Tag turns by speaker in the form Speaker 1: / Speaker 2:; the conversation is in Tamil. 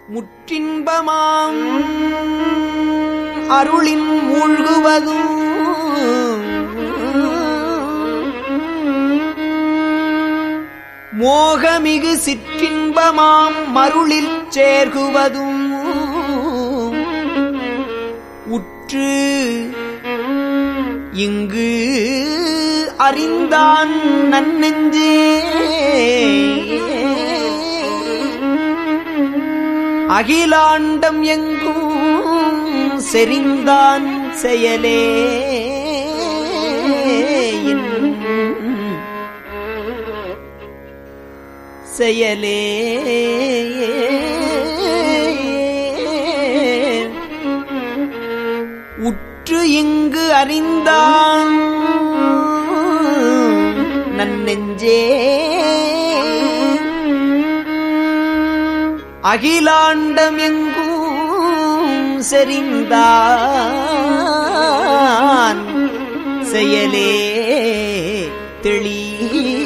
Speaker 1: முற்றின்பமாம் அருளின் மூழ்குவதும் மோகமிகு சிற்றின்பமாம் மருளில் சேர்குவதும் உற்று இங்கு அறிந்தான் நன்னெஞ்சே அகிலாண்டம் எங்கும் செறிந்தான் செயலே என் செயலே உற்று இங்கு அறிந்தான் நன்னெஞ்சே அகிலாண்டம் எங்கும் செறிந்தான் செயலே தெளி